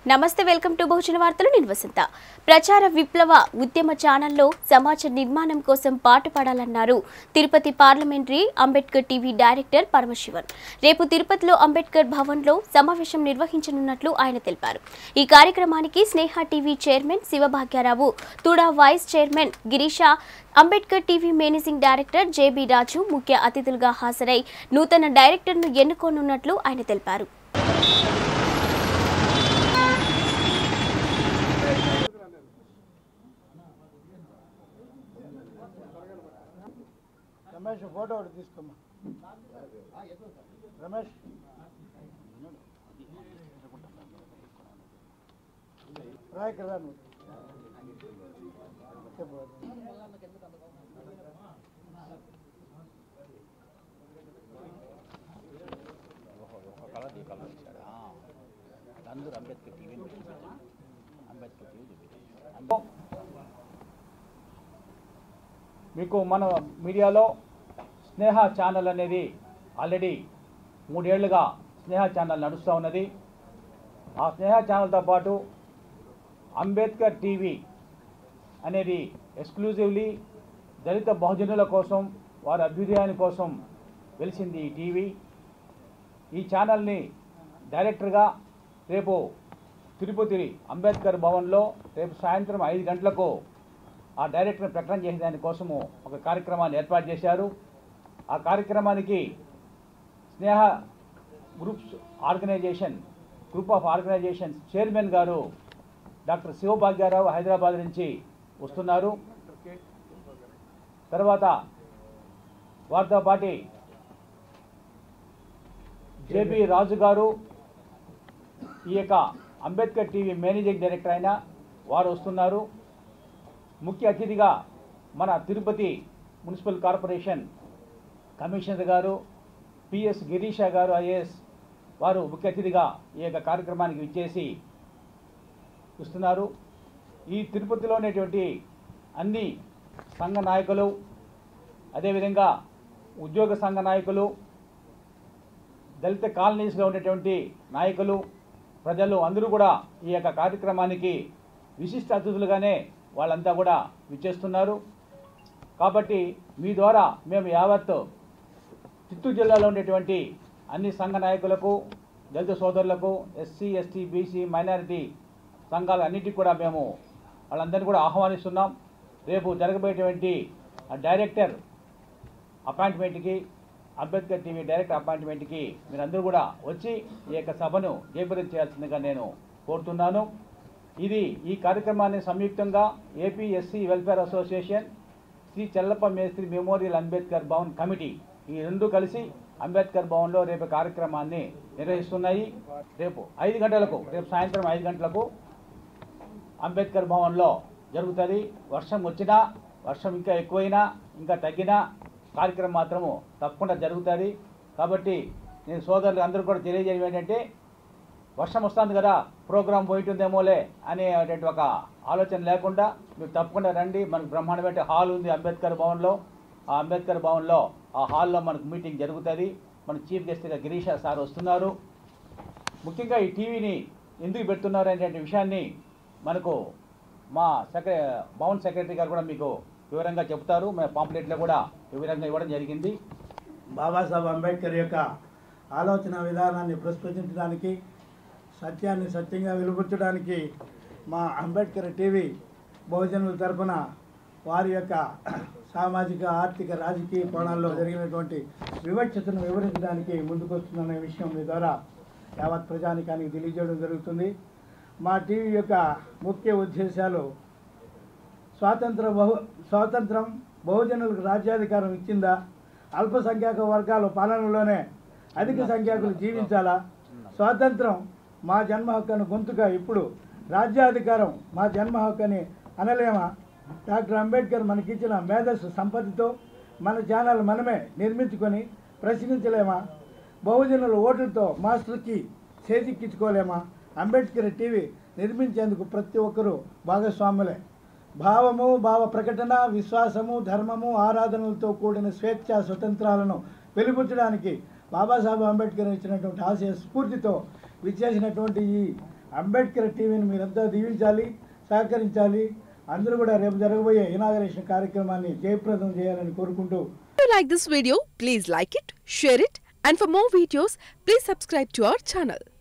నమస్తే welcome to బహుజన వార్తలు నేను వసంత ప్రచార విప్లవ ఉద్యమ ఛానల్లో సమాజ నిర్మాణం కోసం పాటుపడాలన్నారు Tirupati parliamentary Ambedkar TV director Paramasivan రేపు తిరుపతిలో అంబేద్కర్ భవన్లో సమావేశం నిర్వహించనున్నట్లు ఆయన తెలిపారు ఈ కార్యక్రమానికి Sneha TV chairman Sivabhagyarao TUDA vice chairman Girisha Ambedkar TV managing director JB Raju ముఖ్య అతిథులుగా హాజరై నూతన డైరెక్టర్ను ఎన్నుకోనున్నట్లు ఆయన తెలిపారు రమేష్ ఫోటో ఒకటి తీసుకోమ్మా రమేష్ రా ఇక్కడ రా నువ్వు చెప్పు ఒక కళ ఈ కళ ఇచ్చాడు ఆ. అందరూ అంబేద్కర్ టీవీని చూపించాం అంబేద్కర్ టీవీ చూపించాం మీకు మన మీడియాలో స్నేహ ఛానల్ అనేది ఆల్రెడీ మూడేళ్లుగా స్నేహ ఛానల్ నడుస్తూ ఉన్నది ఆ స్నేహ ఛానల్తో పాటు అంబేద్కర్ టీవీ అనేది ఎక్స్క్లూజివ్లీ దళిత బహుజనుల కోసం వారి అభ్యుదయాని కోసం వెలిసింది ఈ టీవీ ఈ ఛానల్ని డైరెక్టర్గా రేపు తిరుపతి అంబేద్కర్ భవన్లో రేపు సాయంత్రం ఐదు గంటలకు ఆ డైరెక్టర్ని ప్రకటన చేసే దానికోసము ఒక కార్యక్రమాన్ని ఏర్పాటు చేశారు ఆ కార్యక్రమానికి Sneha groups organization group of organizations chairman గారు డాక్టర్ శివభాగ్యారావు హైదరాబాద్ నుంచి వస్తున్నారు తర్వాత వారితో పాటి జేబీ రాజు గారు ఈ యొక్క అంబేద్కర్ టీవీ మేనేజింగ్ డైరెక్టర్ అయిన వారు వస్తున్నారు ముఖ్య అతిథిగా మన తిరుపతి మున్సిపల్ కార్పొరేషన్ కమిషనర్ గారు పిఎస్ గిరీష గారు ఐఏఎస్ వారు ముఖ్య అతిథిగా ఈ యొక్క కార్యక్రమానికి విచ్చేసి ఇస్తున్నారు ఈ తిరుపతిలో ఉన్నటువంటి అన్ని సంఘ నాయకులు అదేవిధంగా ఉద్యోగ సంఘ నాయకులు దళిత కాలనీస్లో ఉన్నటువంటి నాయకులు ప్రజలు అందరూ కూడా ఈ యొక్క కార్యక్రమానికి విశిష్ట అతిథులుగానే వాళ్ళంతా కూడా విచ్చేస్తున్నారు కాబట్టి మీ ద్వారా మేము యావత్ చిత్తూరు జిల్లాలో ఉండేటువంటి అన్ని సంఘ నాయకులకు దళిత సోదరులకు ఎస్సీ ఎస్టీ బీసీ మైనారిటీ సంఘాలు అన్నిటికీ కూడా మేము వాళ్ళందరినీ కూడా ఆహ్వానిస్తున్నాం రేపు జరగబోయేటువంటి ఆ డైరెక్టర్ అపాయింట్మెంట్కి అంబేద్కర్ టీవీ డైరెక్టర్ అపాయింట్మెంట్కి మీరందరూ కూడా వచ్చి ఈ యొక్క సభను జయప్రదం చేయాల్సిందిగా నేను కోరుతున్నాను ఇది ఈ కార్యక్రమాన్ని సంయుక్తంగా AP SC welfare association Shri Chellappa Mestri memorial Ambedkar Bhavan committee ఈ రెండు కలిసి అంబేద్కర్ భవన్లో రేపు కార్యక్రమాన్ని నిర్వహిస్తున్నాయి రేపు ఐదు గంటలకు రేపు సాయంత్రం ఐదు గంటలకు అంబేద్కర్ భవన్లో జరుగుతుంది వర్షం వచ్చినా వర్షం ఇంకా ఎక్కువైనా ఇంకా తగ్గినా కార్యక్రమం మాత్రము తప్పకుండా జరుగుతుంది కాబట్టి నేను సోదరులు అందరూ కూడా తెలియజేయడం ఏంటంటే వర్షం వస్తుంది కదా ప్రోగ్రాం పోయింటుందేమోలే అనేటువంటి ఒక ఆలోచన లేకుండా మీరు తప్పకుండా రండి మనకు బ్రహ్మాండమైన హాల్ ఉంది అంబేద్కర్ భవన్లో ఆ అంబేద్కర్ భవన్లో ఆ హాల్లో మనకు మీటింగ్ జరుగుతుంది మన చీఫ్ గెస్ట్గా గిరీష సార్ వస్తున్నారు ముఖ్యంగా ఈ టీవీని ఎందుకు పెడుతున్నారు అనేటువంటి విషయాన్ని మనకు మా సెక్ర భవన్ సెక్రటరీ గారు కూడా మీకు వివరంగా చెప్తారు మన పాంప్లెట్లో కూడా వివరంగా ఇవ్వడం జరిగింది బాబాసాహెబ్ అంబేద్కర్ యొక్క ఆలోచన విధానాన్ని ప్రస్ఫుటించడానికి సత్యాన్ని సత్యంగా వెలుగుచ్చడానికి మా అంబేద్కర్ టీవీ బహుజనుల తరపున వారి యొక్క సామాజిక ఆర్థిక రాజకీయ కోణాల్లో జరిగినటువంటి వివక్షతను వివరించడానికి ముందుకొస్తుందనే విషయం మీ ద్వారా యావత్ ప్రజానికానికి తెలియజేయడం జరుగుతుంది మా టీవీ యొక్క ముఖ్య ఉద్దేశాలు స్వాతంత్ర బహు స్వాతంత్రం బహుజనులకు రాజ్యాధికారం ఇచ్చిందా అల్పసంఖ్యాక వర్గాల పాలనలోనే అధిక సంఖ్యాకులు జీవించాలా స్వాతంత్రం మా జన్మ హక్కును గొంతుగా ఇప్పుడు రాజ్యాధికారం మా జన్మ హక్కు అని అనలేమా డాక్టర్ అంబేద్కర్ మనకిచ్చిన మేధస్సు సంపత్తితో మన ఛానల్ మనమే నిర్మించుకొని ప్రశ్నించలేమా బహుజనుల ఓట్లతో మాస్టర్కి చేజిక్కించుకోలేమా అంబేద్కర్ టీవీ నిర్మించేందుకు ప్రతి ఒక్కరూ భాగస్వాములే భావము భావ ప్రకటన విశ్వాసము ధర్మము ఆరాధనలతో కూడిన స్వేచ్ఛ స్వతంత్రాలను వెలుపుచ్చడానికి బాబాసాహెబ్ అంబేద్కర్ ఇచ్చినటువంటి ఆశయ స్ఫూర్తితో విచ్చేసినటువంటి ఈ అంబేద్కర్ టీవీని మీరంతా దీవించాలి సహకరించాలి అందరూ కూడా రేపు జరగబోయే ఇనాగరేషన్ కార్యక్రమాన్ని జయప్రదం చేయాలని కోరుకుంటూ If you like this video, please like it, share it, and for more videos, please subscribe to our channel.